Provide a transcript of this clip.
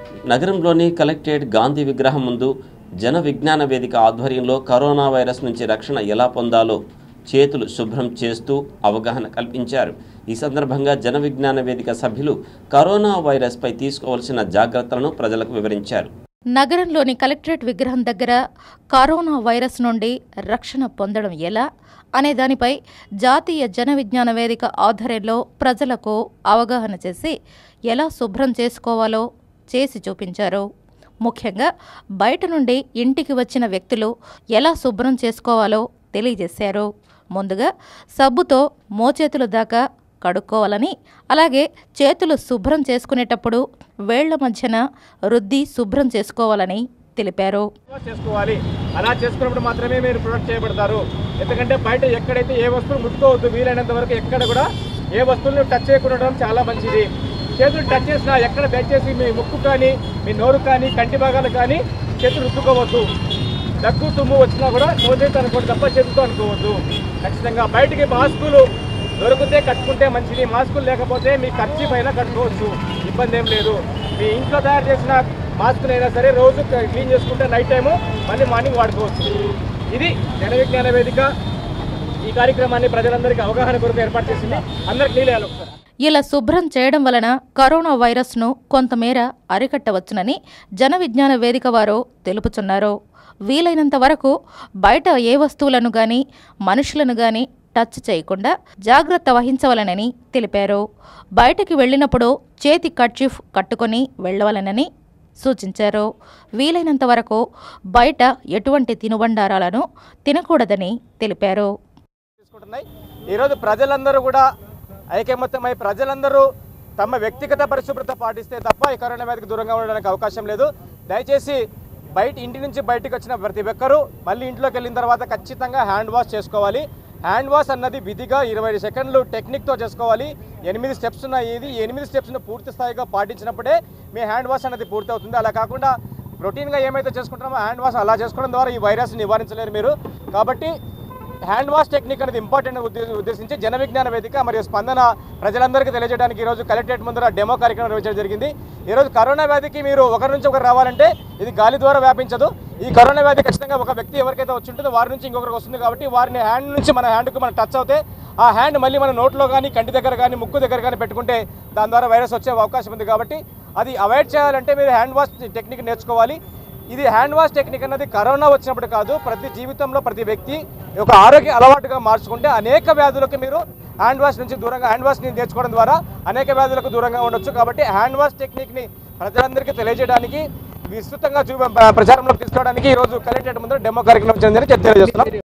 నగరంలోని కలెక్టరేట్ గాంధీ విగ్రహం ముందు జన విజ్ఞాన వేదిక ఆధ్వర్యంలో కరోనా వైరస్ నుంచి రక్షణ ఎలా పొందాలో చేతులు శుభ్రం చేస్తూ అవగాహన కల్పించారు ఈ సందర్భంగా జన విజ్ఞాన వేదిక సభ్యులు కరోనా వైరస్పై తీసుకోవాల్సిన జాగ్రత్తలను ప్రజలకు వివరించారు నగరంలోని కలెక్టరేట్ విగ్రహం దగ్గర కరోనా వైరస్ నుండి రక్షణ పొందడం ఎలా అనే దానిపై జాతీయ జన విజ్ఞాన వేదిక ఆధ్వర్యంలో ప్రజలకు అవగాహన చేసి ఎలా శుభ్రం చేసుకోవాలో చేసి చూపించారు ముఖ్యంగా బయట నుండి ఇంటికి వచ్చిన వ్యక్తులు ఎలా శుభ్రం చేసుకోవాలో తెలియజేశారు ముందుగా సబ్బుతో మోచేతుల దాకా కడుక్కోవాలని అలాగే చేతులు శుభ్రం చేసుకునేటప్పుడు వేళ్ల మధ్యన రుద్ది శుభ్రం చేసుకోవాలని తెలిపారు చేసుకోవాలి అలా చేసుకున్నప్పుడు మాత్రమే మీరు ప్రొడక్ట్ చేయబడతారు ఎందుకంటే బయట ఎక్కడైతే ఏ వస్తువులు ముట్టుకోవద్దు వీలైనంత వరకు ఎక్కడ కూడా ఏ వస్తువులను టచ్ చేయకుండా ఉండడం చాలా మంచిది చేతులు టచ్ చేసినా ఎక్కడ దయచేసి మీ ముక్కు కానీ మీ నోరు కానీ కంటి భాగాలు కానీ చేతులు రుద్దుకోవద్దు దగ్గు తుమ్ము వచ్చినా కూడా మోచేతి అనుకోండి తప్ప చేతితో అనుకోవద్దు ఖచ్చితంగా బయటికి మాస్కులు దొరికితే కట్టుకుంటే మంచిది మాస్కులు లేకపోతే మీ ఖర్చు పైన కట్టుకోవచ్చు ఇబ్బంది ఏం లేదు మీ ఇంట్లో తయారు చేసిన మాస్కులు అయినా సరే రోజు క్లీన్ చేసుకుంటే నైట్ టైము మళ్ళీ మార్నింగ్ వాడుకోవచ్చు ఇది జన విజ్ఞాన వేదిక ఈ కార్యక్రమాన్ని ప్రజలందరికీ అవగాహన కొరకు ఏర్పాటు చేసింది అందరికి క్లీన్ చేయాలి ఒకసారి ఇలా శుభ్రం చేయడం వలన కరోనా వైరస్ను కొంతమేర అరికట్టవచ్చునని జన విజ్ఞాన వేదిక వారు తెలుపుతున్నారు వీలైనంత వరకు బయట ఏ వస్తువులను గాని మనుషులను గాని టచ్ చేయకుండా జాగ్రత్త వహించవలనని తెలిపారు బయటికి వెళ్ళినప్పుడు చేతి కర్చీఫ్ కట్టుకొని వెళ్ళవలనని సూచించారు వీలైనంత వరకు బయట ఎటువంటి తినుబండారాలను తినకూడదని తెలిపారు తీసుకుంటున్నాయి ఈరోజు ప్రజలందరూ కూడా ఐకమత్యమై ప్రజలందరూ తమ వ్యక్తిగత పరిశుభ్రత పాటిస్తే తప్ప ఈ కరోనా వ్యాధికి దూరంగా ఉండడానికి అవకాశం లేదు దయచేసి బయట ఇంటి నుంచి బయటకు వచ్చిన ప్రతి ఒక్కరూ మళ్ళీ ఇంట్లోకి వెళ్ళిన తర్వాత ఖచ్చితంగా హ్యాండ్ వాష్ చేసుకోవాలి హ్యాండ్ వాష్ అన్నది విధిగా ఇరవై సెకండ్లు టెక్నిక్తో చేసుకోవాలి ఎనిమిది స్టెప్స్ ఉన్నాయి ఇది ఈ ఎనిమిది స్టెప్స్ను పూర్తి స్థాయిగా పాటించినప్పుడే మీ హ్యాండ్ వాష్ అనేది పూర్తి అవుతుంది అలా కాకుండా రొటీన్గా ఏమైతే చేసుకుంటున్నామో హ్యాండ్ వాష్ అలా చేసుకోవడం ద్వారా ఈ వైరస్ నివారించలేరు మీరు కాబట్టి హ్యాండ్ వాష్ టెక్నిక్ అనేది ఇంపార్టెంట్ ఉద్దే- ఉద్దేశించి జన విజ్ఞాన వేదిక మరియు స్పందన ప్రజలందరికీ తెలియజేయడానికి ఈరోజు కలెక్టరేట్ ముందర డెమో కార్యక్రమం నిర్వహించడం జరిగింది ఈరోజు కరోనా వ్యాధికి మీరు ఒకరి నుంచి ఒకరు రావాలంటే ఇది గాలి ద్వారా వ్యాపించదు ఈ కరోనా వ్యాధి ఖచ్చితంగా ఒక వ్యక్తి ఎవరికైతే వచ్చి ఉంటుందో వారి నుంచి ఇంకొకరికి వస్తుంది కాబట్టి వారిని హ్యాండ్ నుంచి మన హ్యాండ్కు మనం టచ్ అవుతే ఆ హ్యాండ్ మళ్ళీ మన నోట్లో కానీ కంటి దగ్గర కానీ ముక్కు దగ్గర కానీ పెట్టుకుంటే దాని ద్వారా వైరస్ వచ్చే అవకాశం ఉంది కాబట్టి అది అవాయిడ్ చేయాలంటే మీరు హ్యాండ్ వాష్ టెక్నిక్ నేర్చుకోవాలి ఇది హ్యాండ్ వాష్ టెక్నిక్ అన్నది కరోనా వచ్చినప్పుడు కాదు ప్రతి జీవితంలో ప్రతి వ్యక్తి ఒక ఆరోగ్య అలవాటుగా మార్చుకుంటే అనేక వ్యాధులకు మీరు హ్యాండ్ వాష్ నుంచి దూరంగా హ్యాండ్ వాష్ని నేర్చుకోవడం ద్వారా అనేక వ్యాధులకు దూరంగా ఉండొచ్చు కాబట్టి హ్యాండ్ వాష్ టెక్నిక్ని ప్రజలందరికీ తెలియజేయడానికి విస్తృతంగా చూ ప్రచారంలోకి తీసుకోవడానికి ఈరోజు కలెక్టరేట్ ముందు డెమో కార్యక్రమం జరిగిందని తెలియజేస్తున్నాం